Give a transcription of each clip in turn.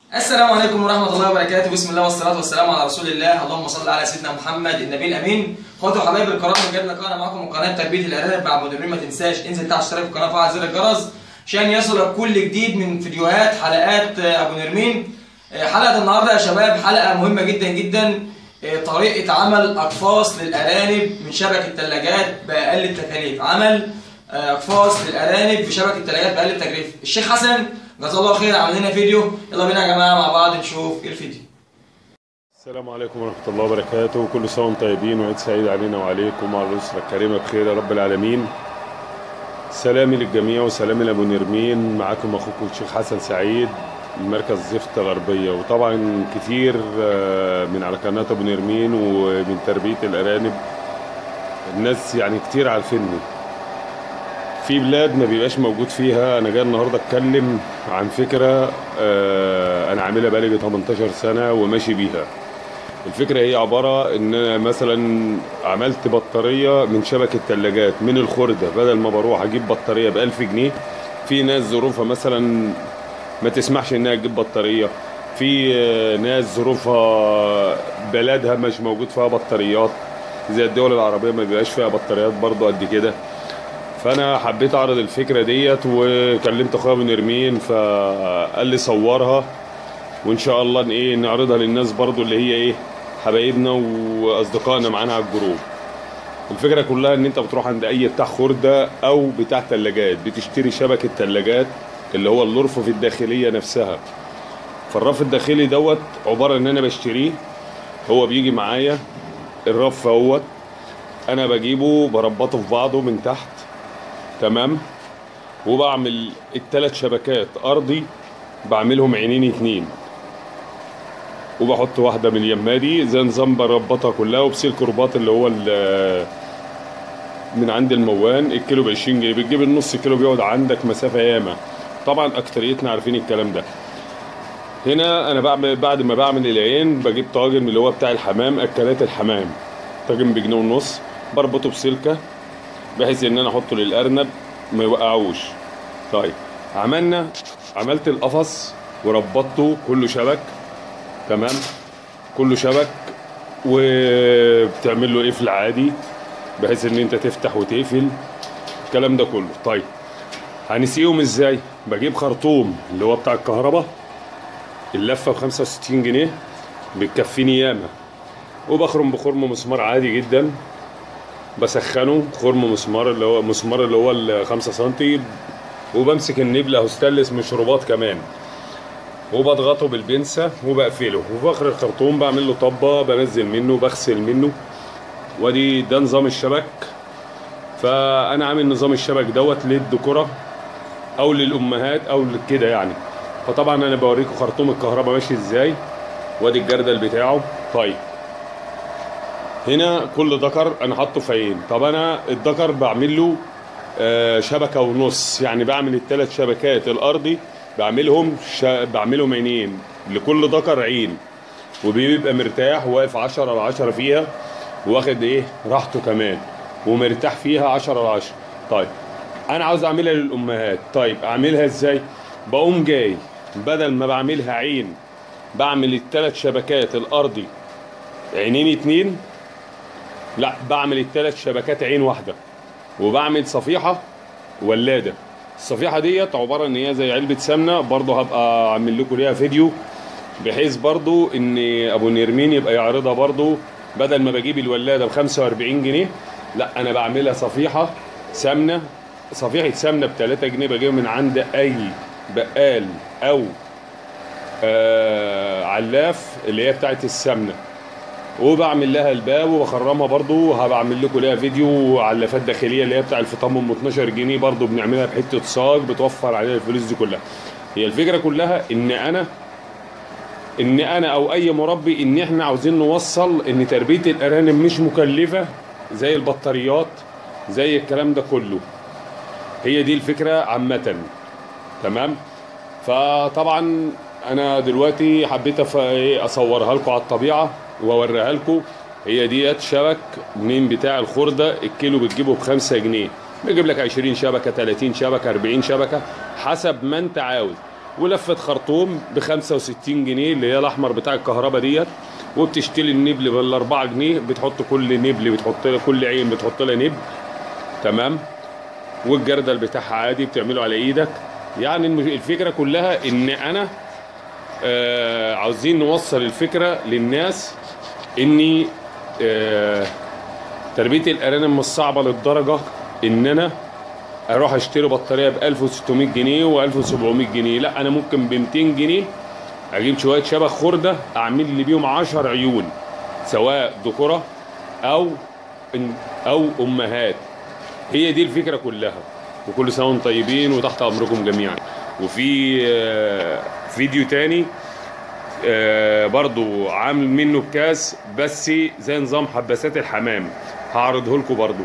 السلام عليكم ورحمة الله وبركاته بسم الله والصلاة والسلام على رسول الله اللهم صل على سيدنا محمد النبي الأمين اخواتي وحبايبي الكرام رجعنا لقاءنا معاكم من قناة تربية الأرانب مع مدربين ما تنساش انزل تحت اشترك في القناة وفعل زر الجرس عشان يصلك كل جديد من فيديوهات حلقات أبو نرمين حلقة النهاردة يا شباب حلقة مهمة جدا جدا طريقة عمل أقفاص للأرانب من شبكة ثلاجات بأقل التكاليف عمل أقفاص للأرانب في شبكة ثلاجات بأقل التكاليف الشيخ حسن جزاه الله خير عمل لنا فيديو يلا بينا يا جماعة مع بعض نشوف ايه الفيديو السلام عليكم ورحمة الله وبركاته كل سنة وانتم طيبين وعيد سعيد علينا وعليكم وعلى الأسرة الكريمة بخير يا رب العالمين سلامي للجميع وسلامي لأبو نرمين معاكم أخوكم الشيخ حسن سعيد من مركز زفت غربية وطبعا كتير آه، من على قناة أبو نرمين ومن تربية الأرانب الناس يعني كتير عارفيني في بلاد ما بيبقاش موجود فيها انا جاي النهارده اتكلم عن فكره آه، انا عاملها بقالي 18 سنه وماشي بيها الفكره هي عباره ان انا مثلا عملت بطاريه من شبكه ثلاجات من الخرده بدل ما بروح اجيب بطاريه ب 1000 جنيه في ناس ظروفها مثلا ما تسمحش انها تجيب بطاريه في آه، ناس ظروفها بلدها مش موجود فيها بطاريات زي الدول العربيه ما بيبقاش فيها بطاريات برضو قد كده فانا حبيت اعرض الفكره ديت وكلمت اخويا ابو نرمين فقال لي صورها وان شاء الله ان ايه نعرضها للناس برضو اللي هي ايه حبايبنا واصدقائنا معانا على الجروب الفكره كلها ان انت بتروح عند اي بتاع خرده او بتاع ثلاجات بتشتري شبكه ثلاجات اللي هو الرفوف الداخليه نفسها فالرف الداخلي دوت عباره ان انا بشتريه هو بيجي معايا الرف اهوت انا بجيبه بربطه في بعضه من تحت تمام وبعمل التلات شبكات ارضي بعملهم عينين اتنين وبحط واحدة من اليمادي زي نظام بربطها كلها وبسلك رباط اللي هو ال- من عند الموان الكيلو ب 20 جنيه بتجيب النص كيلو بيقعد عندك مسافة ياما طبعا اكتريتنا عارفين الكلام ده هنا انا بعمل بعد ما بعمل العين بجيب طاجن اللي هو بتاع الحمام اكلات الحمام طاجن بجنيه ونص بربطه بسلكه بحيث ان انا احطه للارنب ما يوقعوش طيب عملنا عملت القفص وربطته كله شبك تمام كله شبك وبتعمل له قفل عادي بحيث ان انت تفتح وتقفل الكلام ده كله طيب هنسقيهم ازاي بجيب خرطوم اللي هو بتاع الكهرباء اللفه ب 65 جنيه بتكفيني ياما وبخرم بخرم مسمار عادي جدا بسخنه خرم مسمار اللي هو مسمار اللي هو ال 5 سم وبمسك النبله اهو ستانلس مش رباط كمان وبضغطه بالبنسه وبقفله وبخر الخرطوم بعمل له طبه بنزل منه بغسل منه وادي ده نظام الشبك فانا عامل نظام الشبك دوت للذكوره او للامهات او كده يعني فطبعا انا بوريكم خرطوم الكهرباء ماشي ازاي وادي الجردل بتاعه طيب هنا كل ذكر انا حاطه في عين طب انا الذكر بعمل له آه، شبكه ونص يعني بعمل الثلاث شبكات الارضي بعملهم شا... بعملهم عينين لكل ذكر عين وبيبقى مرتاح واقف 10 على 10 فيها واخد ايه راحته كمان ومرتاح فيها 10 على 10 طيب انا عاوز اعملها للامهات طيب اعملها ازاي بقوم جاي بدل ما بعملها عين بعمل الثلاث شبكات الارضي عينين اتنين لا بعمل الثلاث شبكات عين واحده وبعمل صفيحه ولاده الصفيحه ديت عباره ان هي زي علبه سمنه برضه هبقى اعمل لكم ليها فيديو بحيث برضه ان ابو نرمين يبقى يعرضها برضه بدل ما بجيب الولاده ب 45 جنيه لا انا بعملها صفيحه سمنه صفيحه سمنه ب 3 جنيه بجيبها من عند اي بقال او آه علاف اللي هي بتاعت السمنه وبعمل لها الباب وبخرمها برضو هبعمل لكم ليها فيديو علافات داخليه اللي هي بتاع الفطام ام 12 جنيه برضو بنعملها بحته صاج بتوفر علينا الفلوس دي كلها هي الفكره كلها ان انا ان انا او اي مربي ان احنا عاوزين نوصل ان تربيه الارانب مش مكلفه زي البطاريات زي الكلام ده كله هي دي الفكره عامه تمام فطبعا انا دلوقتي حبيت أف- إيه اصورها لكم على الطبيعه واوريها لكم هي ديت شبك من بتاع الخرده الكيلو بتجيبه بخمسة جنيه بيجيب لك 20 شبكه 30 شبكه 40 شبكه حسب ما انت عاوز ولفه خرطوم ب 65 جنيه اللي هي الاحمر بتاع الكهرباء ديت وبتشتري النبل بال 4 جنيه بتحط كل نبل بتحط لها كل عين بتحط لها نبل تمام والجردل بتاعها عادي بتعمله على ايدك يعني الم- الفكره كلها ان انا آه عاوزين نوصل الفكره للناس اني آه تربيه الارانب مش صعبه للدرجه ان انا اروح اشتري بطاريه ب 1600 جنيه و 1700 جنيه لا انا ممكن ب 200 جنيه اجيب شويه شبك خرده اعمل لي بيهم 10 عيون سواء ذكوره او او امهات هي دي الفكره كلها وكل سنه وانتم طيبين وتحت امركم جميعا وفي آه، فيديو تاني آه، برضو عامل منه بكاس بس زي نظام حباسات الحمام هعرضه لكم برضو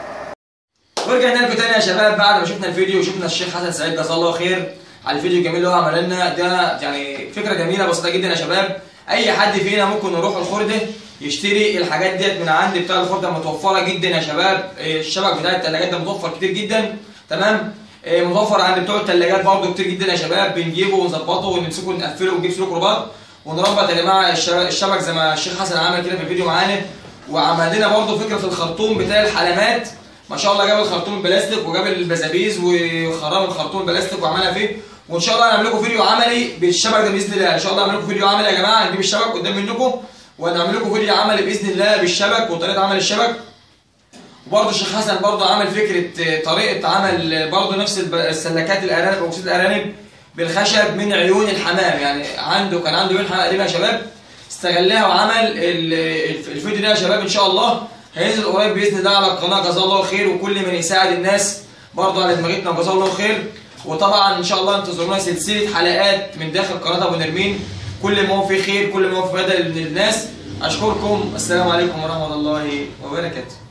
ورجعنا لكم تاني يا شباب بعد ما شفنا الفيديو وشفنا الشيخ حسن سعيد جزاه الله خير على الفيديو الجميل اللي هو عمل لنا ده يعني فكره جميله بسيطه جدا يا شباب اي حد فينا ممكن يروح الخرده يشتري الحاجات ديت من عند بتاع الخرده متوفره جدا يا شباب إيه، الشبك بتاع الثلاجات ده متوفر كتير جدا تمام إيه، متوفر عند بتوع الثلاجات برضه كتير جدا يا شباب بنجيبه ونظبطه ونمسكه ونقفله ونجيب سلوك رباط ونربط يا جماعه الش- الشبك زي ما الشيخ حسن عمل كده في الفيديو معانا وعمل لنا برضه فكره الخرطوم بتاع الحلمات ما شاء الله جاب الخرطوم البلاستيك وجاب البزابيز وخرم الخرطوم البلاستيك وعملها فيه وان شاء الله هنعمل لكم فيديو عملي بالشبك ده باذن الله ان شاء الله هنعمل لكم فيديو عملي يا جماعه هنجيب الشبك قدام منكم وهنعمل لكم فيديو عملي باذن الله بالشبك وطريقه عمل الشبك وبرضه الشيخ حسن برضه عمل فكره آه، طريقه عمل برضه نفس الب- السلكات الارانب او اكسيد الارانب بالخشب من عيون الحمام يعني عنده كان عنده عيون حمام قديمه يا شباب استغلها وعمل ال- الف- الفيديو ده يا شباب ان شاء الله هينزل قريب باذن الله على القناه جزاه الله خير وكل من يساعد الناس برضه على دماغتنا جزاه الله خير وطبعا ان شاء الله انتظرونا سلسله حلقات من داخل قناه ابو نرمين كل ما هو في خير كل ما هو في بدل للناس اشكركم السلام عليكم ورحمه الله وبركاته